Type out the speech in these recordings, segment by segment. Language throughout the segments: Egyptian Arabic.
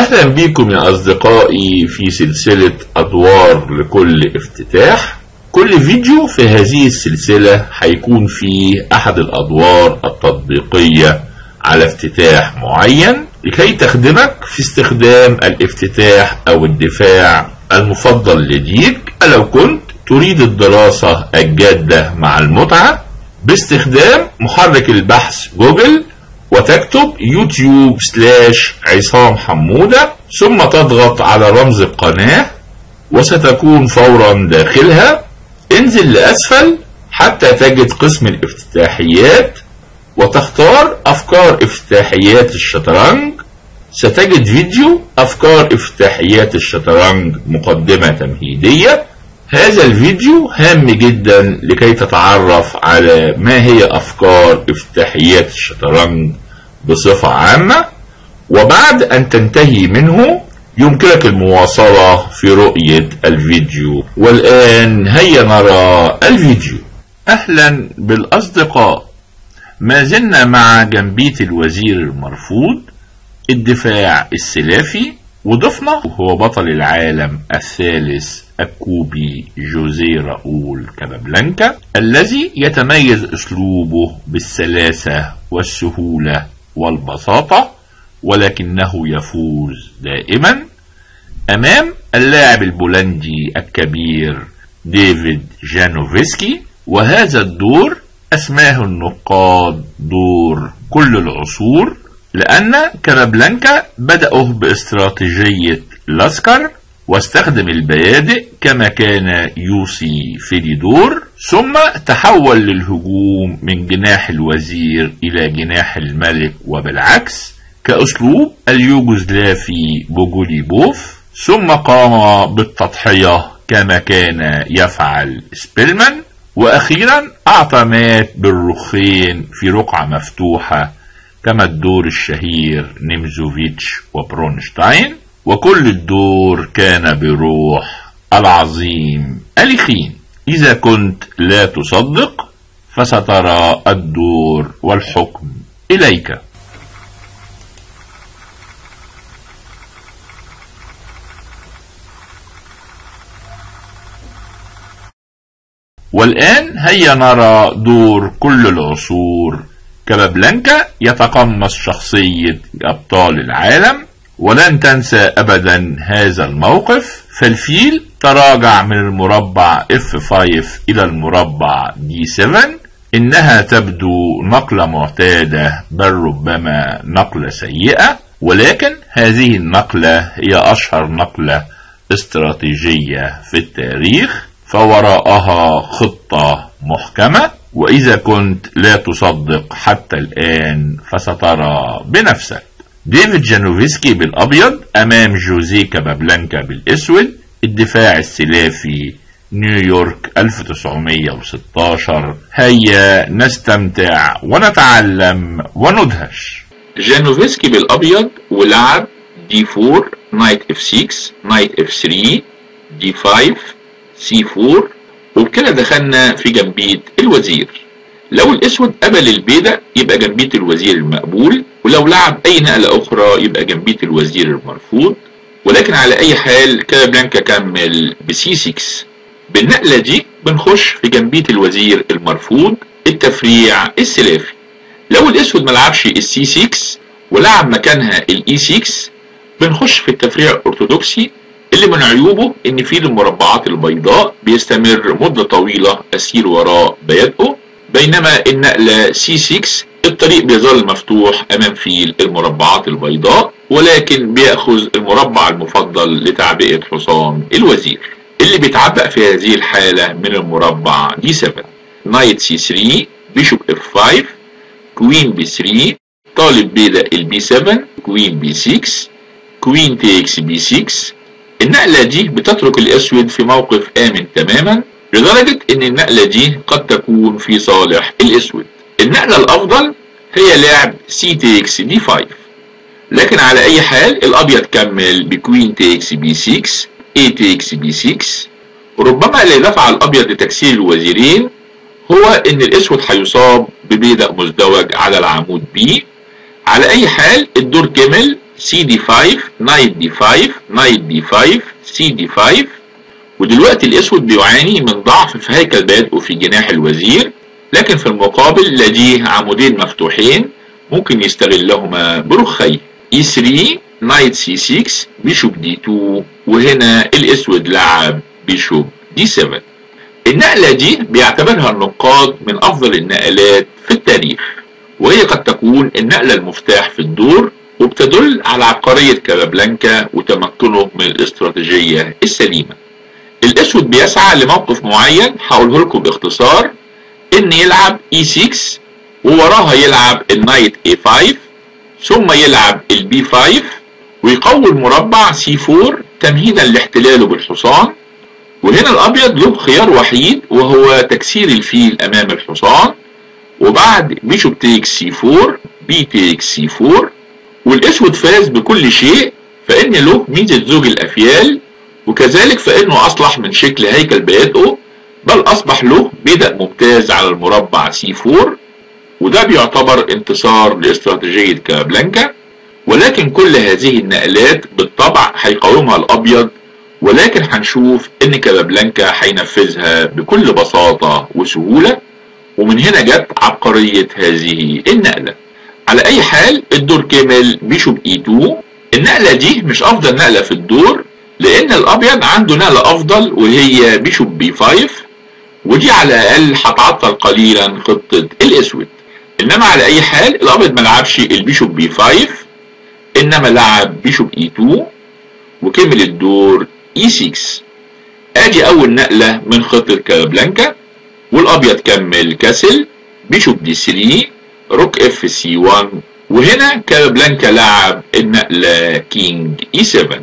أهلا بكم يا أصدقائي في سلسلة أدوار لكل افتتاح كل فيديو في هذه السلسلة هيكون فيه أحد الأدوار التطبيقية على افتتاح معين لكي تخدمك في استخدام الافتتاح أو الدفاع المفضل لديك لو كنت تريد الدراسة الجادة مع المتعة باستخدام محرك البحث جوجل وتكتب يوتيوب سلاش عصام حمودة ثم تضغط على رمز القناة وستكون فورا داخلها انزل لأسفل حتى تجد قسم الافتتاحيات وتختار أفكار افتتاحيات الشطرنج ستجد فيديو أفكار افتتاحيات الشطرنج مقدمة تمهيدية هذا الفيديو هام جدا لكي تتعرف على ما هي أفكار افتتاحيات الشطرنج بصفة عامة وبعد أن تنتهي منه يمكنك المواصلة في رؤية الفيديو والآن هيا نرى الفيديو أهلا بالأصدقاء ما زلنا مع جنبية الوزير المرفوض الدفاع السلافي وضفنا هو بطل العالم الثالث الكوبي جوزيه راؤول كابابلانكا الذي يتميز اسلوبه بالسلاسه والسهوله والبساطه ولكنه يفوز دائما امام اللاعب البولندي الكبير ديفيد جانوفسكي وهذا الدور اسماه النقاد دور كل العصور لأن كابابلانكا بدأوا باستراتيجية لاسكر واستخدم البيادق كما كان يوصي فيليدور ثم تحول للهجوم من جناح الوزير إلى جناح الملك وبالعكس كأسلوب اليوغوسلافي بوغوليبوف ثم قام بالتضحية كما كان يفعل سبيلمان وأخيرا أعطى مات بالرخين في رقعة مفتوحة كما الدور الشهير نيمزوفيتش وبرونشتاين وكل الدور كان بروح العظيم أليخين إذا كنت لا تصدق فسترى الدور والحكم إليك والآن هيا نرى دور كل العصور كابابلانكا يتقمص شخصية أبطال العالم ولن تنسى أبدا هذا الموقف فالفيل تراجع من المربع F5 إلى المربع D7 إنها تبدو نقلة معتادة بل ربما نقلة سيئة ولكن هذه النقلة هي أشهر نقلة استراتيجية في التاريخ فوراءها خطة محكمة وإذا كنت لا تصدق حتى الآن فسترى بنفسك ديفيد جانوفسكي بالأبيض أمام جوزيه كابابلانكا بالأسود الدفاع السلافي نيويورك 1916 هيا نستمتع ونتعلم وندهش جانوفسكي بالأبيض ولعب دي 4 نايت اف 6 نايت اف 3 دي 5 سي 4 وبكده دخلنا في جنبية الوزير لو الاسود قبل البيدق يبقى جنبية الوزير المقبول ولو لعب اي نقلة اخرى يبقى جنبية الوزير المرفوض ولكن على اي حال كابلانكا كمل بسي 6 بالنقلة دي بنخش في جنبية الوزير المرفوض التفريع السلافي لو الاسود ملعبش السي 6 ولعب مكانها الاي 6 بنخش في التفريع الارثوذكسي اللي من عيوبه ان فيل المربعات البيضاء بيستمر مدة طويلة اسير وراء بيدقه بينما النقلة سي 6 الطريق بيظل مفتوح امام فيل المربعات البيضاء ولكن بيأخذ المربع المفضل لتعبئة حصان الوزير اللي بيتعبأ في هذه الحالة من المربع دي 7 نايت سي 3 بيشوب اف 5 كوين بي 3 طالب بيدا البي 7 كوين بي 6 كوين تيكس بي 6 النقلة دي بتترك الأسود في موقف آمن تماما لدرجة إن النقلة دي قد تكون في صالح الأسود النقلة الأفضل هي لعب سي تيكس دي 5 لكن على أي حال الأبيض كمل بكوين تيكس بي 6 اي تيكس بي 6 وربما اللي دفع الأبيض لتكسير الوزيرين هو إن الأسود هيصاب ببيدق مزدوج على العمود بي على أي حال الدور كمل سي دي 5 نايت دي 5 نايت دي 5 سي دي 5 ودلوقتي الاسود بيعاني من ضعف في هيكل بادئه في جناح الوزير لكن في المقابل لديه عمودين مفتوحين ممكن يستغلهما برخيه اي 3 نايت سي 6 بيشوب دي 2 وهنا الاسود لعب بيشوب دي 7 النقلة دي بيعتبرها النقاد من أفضل النقلات في التاريخ وهي قد تكون النقلة المفتاح في الدور وبتدل على عبقرية كابابلانكا وتمكنه من الاستراتيجية السليمة الأسود بيسعى لموقف معين هقوله لكم باختصار إن يلعب E6 ووراها يلعب النايت A5 ثم يلعب البي 5 ويقوي المربع C4 تمهيدا لاحتلاله بالحصان وهنا الابيض له خيار وحيد وهو تكسير الفيل امام الحصان وبعد بيشوب تيك سي 4 بي تيك سي 4 والاسود فاز بكل شيء فان له ميزه زوج الافيال وكذلك فانه اصلح من شكل هيكل بيادئه بل اصبح له بدء ممتاز على المربع سي 4 وده بيعتبر انتصار لاستراتيجيه كابلانكا ولكن كل هذه النقلات بالطبع هيقاومها الابيض ولكن هنشوف ان كابابلانكا هينفذها بكل بساطة وسهولة ومن هنا جت عبقرية هذه النقلة على اي حال الدور كمل بيشوب اي 2 النقلة دي مش افضل نقلة في الدور لان الابيض عنده نقلة افضل وهي بيشوب بي 5 ودي على الاقل هتعطل قليلا خطة الاسود انما على اي حال الابيض ملعبش البيشوب بي 5 انما لعب بيشوب اي 2 وكمل الدور E6 ادي اول نقلة من خطة كابلانكا والابيض كمل كاسل بيشوب دي 3 روك اف سي 1 وهنا كابلانكا لعب النقلة كينج اي 7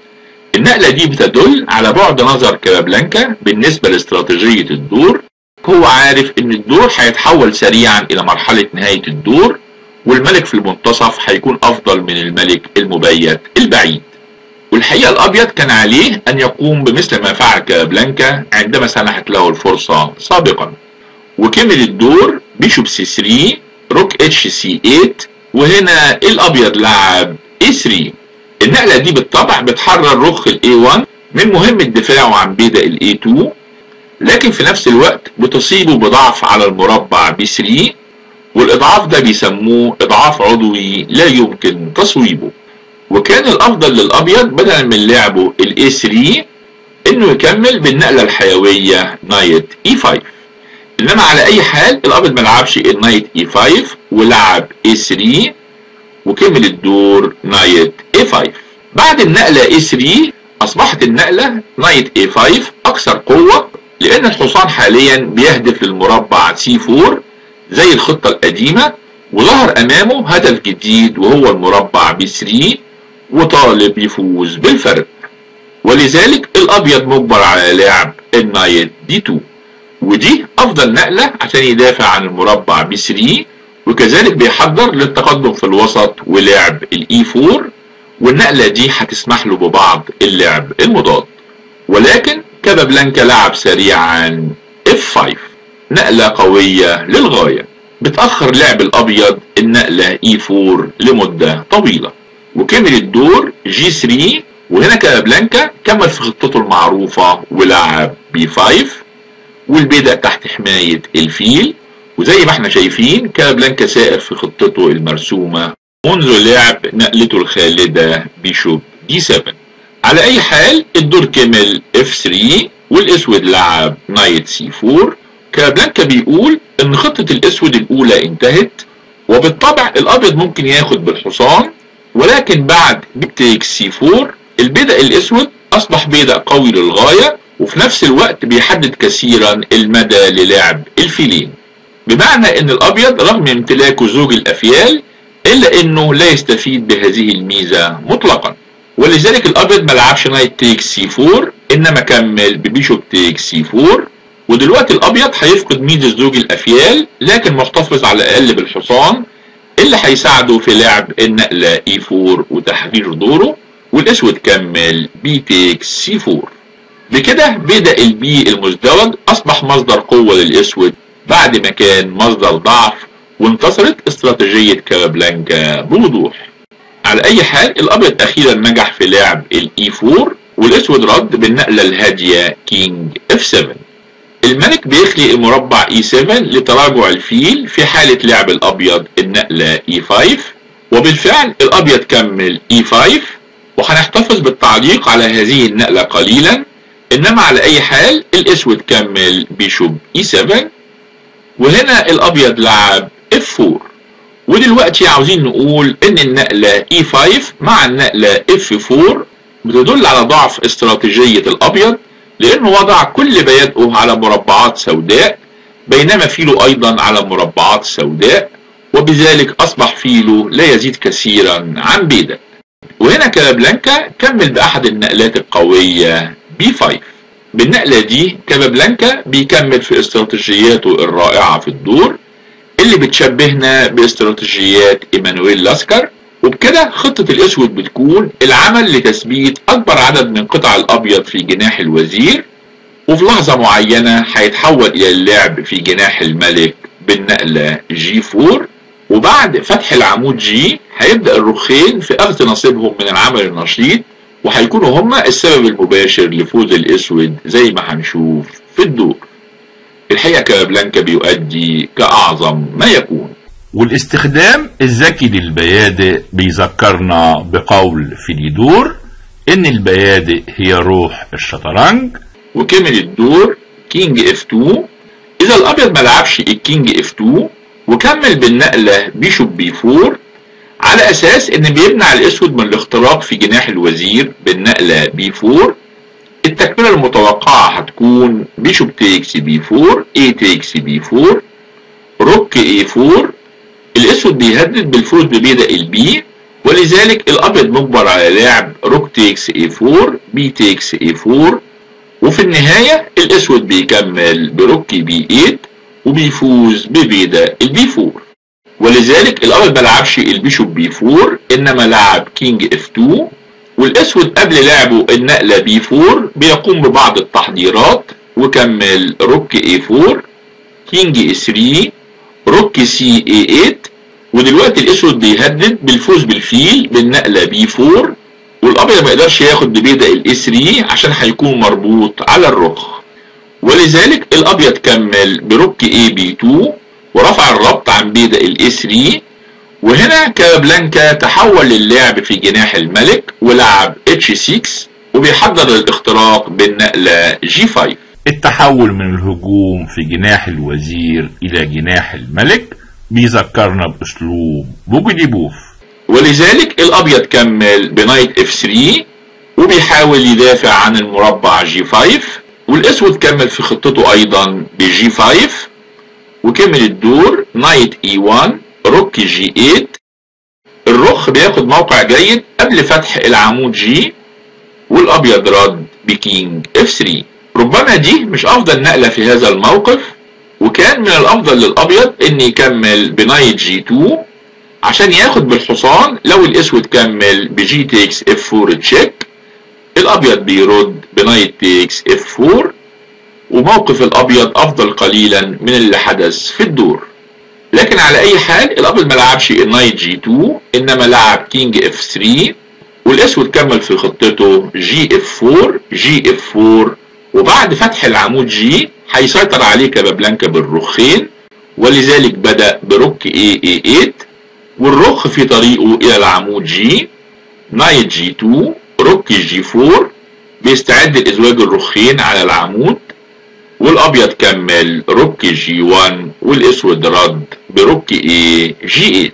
النقلة دي بتدل على بعد نظر كابلانكا بالنسبة لاستراتيجية الدور هو عارف ان الدور هيتحول سريعا الى مرحلة نهاية الدور والملك في المنتصف هيكون افضل من الملك المبيت البعيد والحقيقة الأبيض كان عليه أن يقوم بمثل ما فعل كابلانكا عندما سنحت له الفرصة سابقا وكمل الدور بيشوب سي 3 روك اتش سي 8 وهنا الأبيض لعب اي 3 النقلة دي بالطبع بتحرر رخ الاي 1 من مهمة دفاعه عن بيدا الاي 2 لكن في نفس الوقت بتصيبه بضعف على المربع بي 3 والإضعاف ده بيسموه إضعاف عضوي لا يمكن تصويبه وكان الافضل للابيض بدلا من لعبه الاي 3 انه يكمل بالنقله الحيويه نايت اي 5 انما على اي حال الابيض ما لعبش النايت اي 5 ولعب اي 3 وكمل الدور نايت اي 5 بعد النقله اي 3 اصبحت النقله نايت اي 5 اكثر قوه لان الحصان حاليا بيهدف للمربع سي 4 زي الخطه القديمه وظهر امامه هدف جديد وهو المربع بي 3 وطالب يفوز بالفرق ولذلك الابيض مجبر على لعب النايت دي 2 ودي افضل نقلة عشان يدافع عن المربع بي 3 وكذلك بيحضر للتقدم في الوسط ولعب الاي 4 والنقلة دي هتسمح له ببعض اللعب المضاد ولكن كابابلانكا لعب سريعا اف 5 نقلة قوية للغاية بتأخر لعب الأبيض النقلة اي 4 لمدة طويلة وكمل الدور جي 3 وهنا كابلانكا كمل في خطته المعروفة ولعب بي 5 والبدء تحت حماية الفيل وزي ما احنا شايفين كابلانكا سائر في خطته المرسومة منذ لعب نقلته الخالدة بيشوب دي 7 على اي حال الدور كمل اف 3 والاسود لعب نايت سي 4 كابلانكا بيقول ان خطة الاسود الاولى انتهت وبالطبع الابيض ممكن ياخد بالحصان ولكن بعد بيك سي 4 البدء الاسود اصبح بدء قوي للغاية وفي نفس الوقت بيحدد كثيرا المدى للعب الفيلين بمعنى ان الابيض رغم امتلاكه زوج الافيال الا انه لا يستفيد بهذه الميزة مطلقا ولذلك الابيض ما لعبش نايت تيك سي 4 انما كمل ببيشوب تيك سي 4 ودلوقتي الابيض هيفقد ميزة زوج الافيال لكن محتفظ على الاقل بالحصان اللي هيساعده في لعب النقلة اي 4 وتحرير دوره والاسود كمل بي تيك سي 4 بكده بدأ البي المزدوج اصبح مصدر قوة للاسود بعد ما كان مصدر ضعف وانتصرت استراتيجية كابلانكا بوضوح على اي حال الابيض اخيرا نجح في لعب الاي 4 والاسود رد بالنقلة الهادية كينج اف 7 الملك بيخلي المربع اي 7 لتراجع الفيل في حالة لعب الابيض النقلة اي 5 وبالفعل الابيض كمل اي 5 وهنحتفظ بالتعليق على هذه النقلة قليلا انما على اي حال الاسود كمل بيشوب اي 7 وهنا الابيض لعب اف 4 ودلوقتي عاوزين نقول ان النقلة اي 5 مع النقلة اف 4 بتدل على ضعف استراتيجية الابيض لانه وضع كل بيادئه على مربعات سوداء بينما فيله ايضا على مربعات سوداء وبذلك اصبح فيله لا يزيد كثيرا عن بيدق وهنا كابلانكا كمل باحد النقلات القوية بي 5 بالنقلة دي كابابلانكا بيكمل في استراتيجياته الرائعة في الدور اللي بتشبهنا باستراتيجيات ايمانويل لاسكر وبكده خطة الاسود بتكون العمل لتثبيت اكبر عدد من قطع الابيض في جناح الوزير وفي لحظة معينة هيتحول الى اللعب في جناح الملك بالنقلة جي 4 وبعد فتح العمود جي هيبدأ الرخين في اخذ نصيبهم من العمل النشيط وهيكونوا هما السبب المباشر لفوز الاسود زي ما هنشوف في الدور الحقيقة كابلانكا بيؤدي كأعظم ما يكون والاستخدام الذكي للبيادق بيذكرنا بقول فيديدور ان البيادق هي روح الشطرنج وكمل الدور كينج اف 2 اذا الابيض ما لعبش الكينج اف 2 وكمل بالنقلة بيشوب بي 4 على اساس ان بيمنع الاسود من الاختراق في جناح الوزير بالنقلة بي 4 التكملة المتوقعة هتكون بيشوب تيكس بي 4 اي تيكس بي 4 روك اي 4 الاسود بيهدد بالفوز ببيدق البي ولذلك الابيض مجبر على لعب روك تيكس اي 4 بي تيكس اي 4 وفي النهاية الاسود بيكمل بروك بي 8 وبيفوز ببيدق البي 4 ولذلك الابيض ما لعبش البيشوب بي 4 انما لعب كينج اف 2 والاسود قبل لعبه النقلة بي 4 بيقوم ببعض التحضيرات وكمل روك اي 4 كينج اي 3 روك سي اي 8 ودلوقتي الاسود بيهدد بالفوز بالفيل بالنقلة بي 4 والابيض ما يقدرش ياخد ببيدق الاي 3 عشان هيكون مربوط على الرخ ولذلك الابيض كمل بروك اي بي 2 ورفع الربط عن بيدق الاي 3 وهنا كابلانكا تحول للعب في جناح الملك ولعب اتش 6 وبيحضر الاختراق بالنقلة جي 5 التحول من الهجوم في جناح الوزير الى جناح الملك بيذكرنا باسلوب بوجدي بوف ولذلك الابيض كمل بنايت اف 3 وبيحاول يدافع عن المربع جي 5 والاسود كمل في خطته ايضا بجي 5 وكمل الدور نايت اي 1 روك جي 8 الرخ بياخد موقع جيد قبل فتح العمود جي والابيض رد بكينج اف 3 ربما دي مش افضل نقلة في هذا الموقف وكان من الافضل للابيض ان يكمل بنايت جي 2 عشان ياخد بالحصان لو الاسود كمل بجي تيكس اف 4 تشيك الابيض بيرد بنايت تيكس اف 4 وموقف الابيض افضل قليلا من اللي حدث في الدور لكن على اي حال الابيض ما لعبش النايت جي 2 انما لعب كينج اف 3 والاسود كمل في خطته جي اف 4 جي اف 4 وبعد فتح العمود جي هيسيطر عليه كابابلانكا بالرخين ولذلك بدأ بروك اي اي 8 والرخ في طريقه الى العمود جي نايت جي 2 روك جي 4 بيستعد لازواج الرخين على العمود والابيض كمل روك جي 1 والاسود رد بروك اي جي 8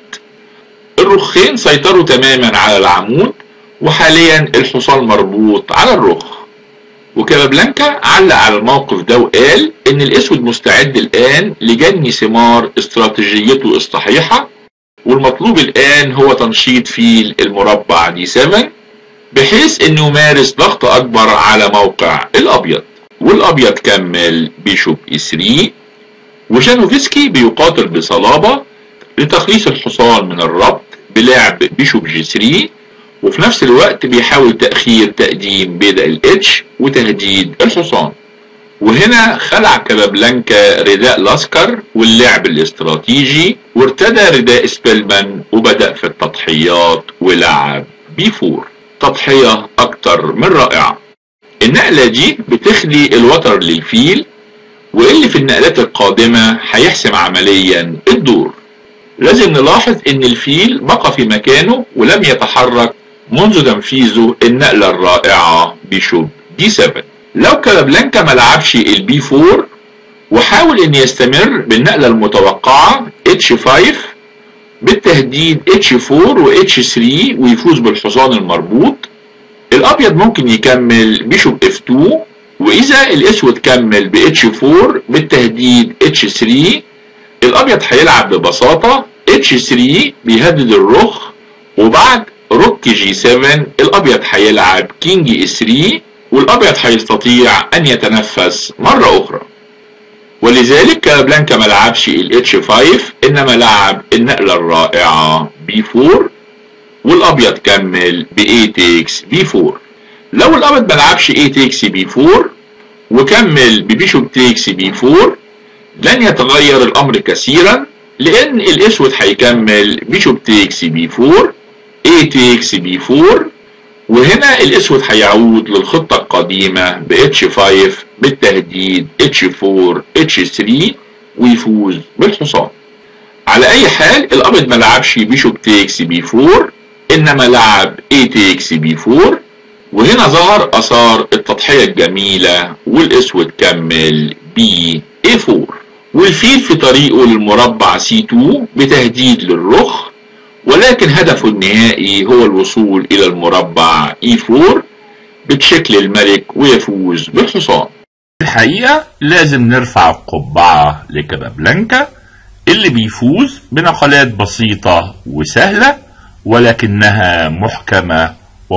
الرخين سيطروا تماما على العمود وحاليا الحصان مربوط على الرخ وكابابلانكا علق على الموقف ده وقال ان الاسود مستعد الان لجني ثمار استراتيجيته الصحيحة والمطلوب الان هو تنشيط فيل المربع دي 7 بحيث انه يمارس ضغط اكبر على موقع الابيض والابيض كمل بيشوب اي 3 وجانوفسكي بيقاتل بصلابة لتخليص الحصان من الربط بلعب بيشوب جي 3 وفي نفس الوقت بيحاول تأخير تقديم بيدق الاتش وتهديد الحصان وهنا خلع كابابلانكا رداء لاسكر واللعب الاستراتيجي وارتدى رداء سبيلمان وبدأ في التضحيات ولعب بي 4 تضحية أكتر من رائعة النقلة دي بتخلي الوتر للفيل واللي في النقلات القادمة هيحسم عمليا الدور لازم نلاحظ ان الفيل بقى في مكانه ولم يتحرك منذ تنفيذه النقلة الرائعة بيشوب دي 7 لو كابلانكا ما لعبش البي 4 وحاول ان يستمر بالنقلة المتوقعة اتش 5 بالتهديد اتش 4 و اتش 3 ويفوز بالحصان المربوط الابيض ممكن يكمل بيشوب اف 2 واذا الاسود كمل ب اتش 4 بالتهديد اتش 3 الابيض هيلعب ببساطة اتش 3 بيهدد الرخ وبعد روك جي 7 الابيض هيلعب كينج اي 3 والابيض هيستطيع ان يتنفس مرة اخرى ولذلك كابلانكا ما لعبش الاتش 5 انما لعب النقلة الرائعة بي 4 والابيض كمل ب 8 تيكس بي 4 لو الابيض ما لعبش 8 تيكس بي 4 وكمل ببيشوب تيكس بي 4 لن يتغير الامر كثيرا لان الاسود هيكمل بيشوب تيكس بي 4 8 تيكس بي 4 وهنا الاسود هيعود للخطة القديمة ب اتش 5 بالتهديد اتش 4 اتش 3 ويفوز بالحصان على اي حال الابيض ما لعبش بيشوب تيكس بي 4 انما لعب اي تيكس بي 4 وهنا ظهر اثار التضحية الجميلة والاسود كمل بي اي 4 والفيل في طريقه للمربع سي 2 بتهديد للرخ ولكن هدفه النهائي هو الوصول الى المربع اي 4 بشكل الملك ويفوز بالحصان الحقيقة لازم نرفع القبعة لكابابلانكا اللي بيفوز بنقلات بسيطة وسهلة ولكنها محكمة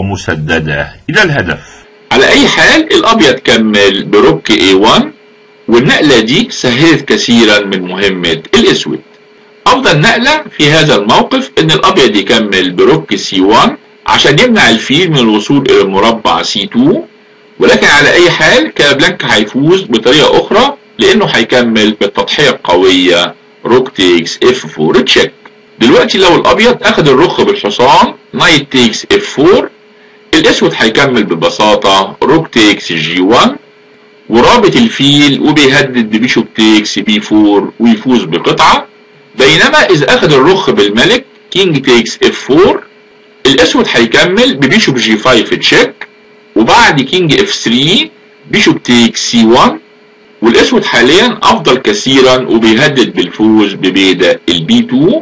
ومسددة إلى الهدف على اي حال الابيض كمل بروك اي 1 والنقلة دي سهلت كثيرا من مهمة الاسود افضل نقلة في هذا الموقف ان الابيض يكمل بروك سي 1 عشان يمنع الفيل من الوصول الى المربع سي 2 ولكن على اي حال كابلانكا هيفوز بطريقة اخرى لانه هيكمل بالتضحية القوية روك تيكس اف 4 تشيك دلوقتي لو الابيض اخذ الرخ بالحصان نايت تيكس اف 4 الاسود هيكمل ببساطة روك تيكس جي 1 ورابط الفيل وبيهدد ببيشوب تيكس بي 4 ويفوز بقطعة بينما اذا اخذ الرخ بالملك كينج تيكس اف 4 الاسود هيكمل ببيشوب جي 5 تشيك وبعد كينج اف 3 بيشوب تيكس سي 1 والاسود حاليا افضل كثيرا وبيهدد بالفوز ببيدق البي 2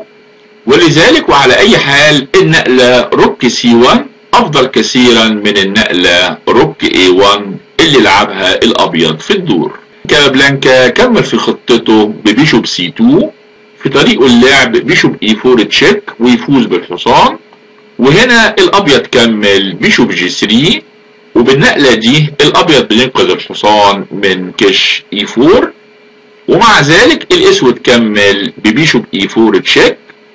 ولذلك وعلى اي حال النقلة روك سي 1 افضل كثيرا من النقلة روك اي 1 اللي لعبها الابيض في الدور كابلانكا كمل في خطته ببيشوب سي 2 في طريقه اللعب بيشوب اي 4 تشيك ويفوز بالحصان وهنا الابيض كمل بيشوب جي 3 وبالنقلة دي الابيض بينقذ الحصان من كش اي 4 ومع ذلك الاسود كمل ببيشوب اي 4 تشيك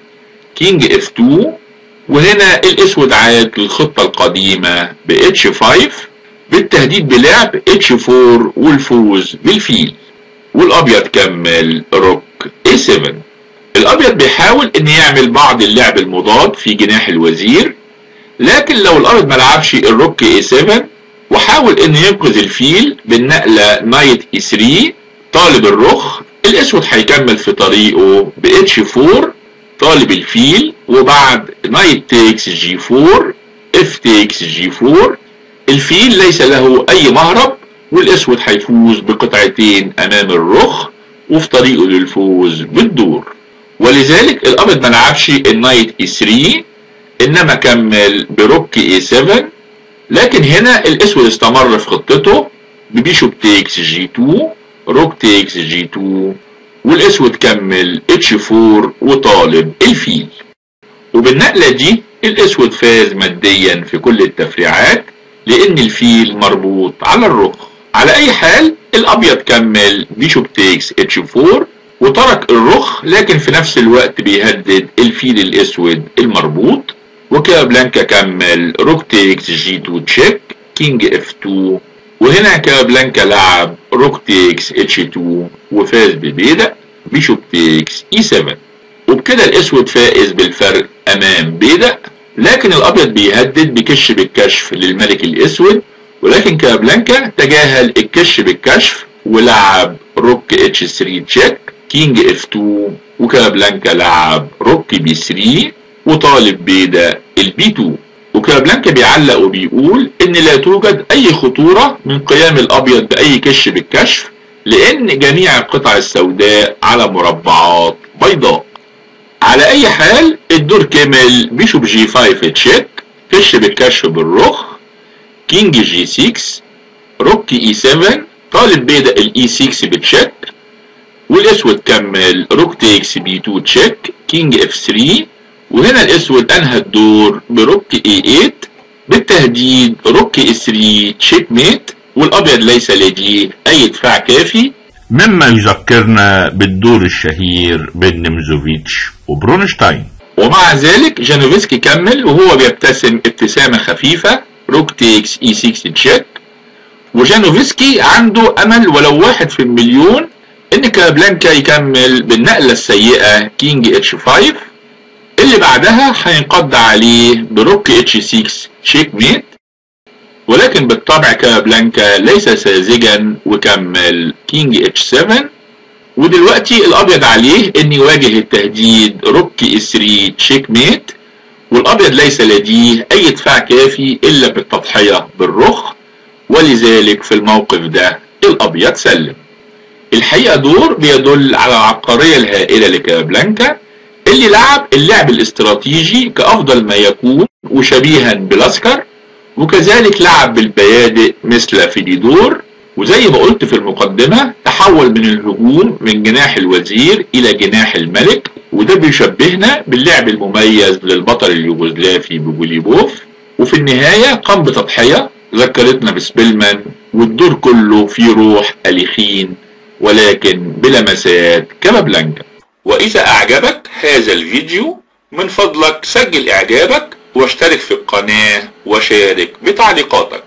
كينج اف 2 وهنا الاسود عاد للخطة القديمة ب اتش 5 بالتهديد بلعب اتش 4 والفوز بالفيل والابيض كمل روك اي 7 الابيض بيحاول ان يعمل بعض اللعب المضاد في جناح الوزير لكن لو الابيض ما لعبش الروك اي 7 وحاول ان ينقذ الفيل بالنقلة نايت اي 3 طالب الرخ الاسود هيكمل في طريقه ب اتش 4 طالب الفيل وبعد نايت تيكس جي 4 اف تيكس جي 4 الفيل ليس له اي مهرب والاسود هيفوز بقطعتين امام الرخ وفي طريقه للفوز بالدور ولذلك الابيض ما لعبش النايت اي 3 انما كمل بروك اي 7 لكن هنا الاسود استمر في خطته ببيشوب تيكس جي 2 روك تيكس جي 2 والاسود كمل اتش 4 وطالب الفيل وبالنقلة دي الاسود فاز ماديا في كل التفريعات لان الفيل مربوط على الرخ على اي حال الابيض كمل بيشوب تيكس اتش 4 وترك الرخ لكن في نفس الوقت بيهدد الفيل الاسود المربوط وكابلانكا كمل روك تيكس جي 2 تشيك كينج اف 2 وهنا كابلانكا لعب روك تيكس اتش 2 وفاز ببيدق بيشوب تيكس اي 7 وبكده الاسود فائز بالفرق امام بيدق لكن الابيض بيهدد بكش بالكشف للملك الاسود ولكن كابلانكا تجاهل الكش بالكشف ولعب روك اتش 3 تشيك كينج اف 2 وكابلانكا لعب روك بي 3 وطالب بيدا البي 2 وكابلانكا بيعلق وبيقول ان لا توجد اي خطورة من قيام الابيض باي كش بالكشف لان جميع القطع السوداء على مربعات بيضاء على اي حال الدور كمل بيشوب جي 5 تشيك كش بالكشف بالرخ كينج جي 6 روك اي 7 طالب بيدا الاي 6 بتشيك والاسود كمل روك تيكس بي 2 تشيك كينج اف 3 وهنا الاسود انهى الدور بروك اي 8 بالتهديد روك اي 3 تشيك ميت والابيض ليس لديه اي دفاع كافي مما يذكرنا بالدور الشهير بين نمزوفيتش وبرونشتاين ومع ذلك جانوفسكي كمل وهو بيبتسم ابتسامة خفيفة روك تيكس اي 6 تشيك وجانوفسكي عنده امل ولو واحد في المليون ان كابلانكا يكمل بالنقلة السيئة كينج اتش 5 اللي بعدها هينقض عليه بروك اتش 6 تشيك ميت ولكن بالطبع كابلانكا ليس ساذجا وكمل كينج اتش 7 ودلوقتي الابيض عليه ان يواجه التهديد روك اي 3 تشيك ميت والابيض ليس لديه اي دفاع كافي الا بالتضحية بالرخ ولذلك في الموقف ده الابيض سلم الحقيقة دور بيدل على العبقرية الهائلة لكابلانكا اللي لعب اللعب الاستراتيجي كأفضل ما يكون وشبيها بلاسكر وكذلك لعب بالبيادق مثل فيديدور وزي ما قلت في المقدمة تحول من الهجوم من جناح الوزير إلى جناح الملك وده بيشبهنا باللعب المميز للبطل اليوغوسلافي بوجوليبوف وفي النهاية قام بتضحية ذكرتنا بسبيلمان والدور كله فيه روح أليخين ولكن بلمسات كابابلانكا وإذا أعجبك هذا الفيديو من فضلك سجل إعجابك واشترك في القناة وشارك بتعليقاتك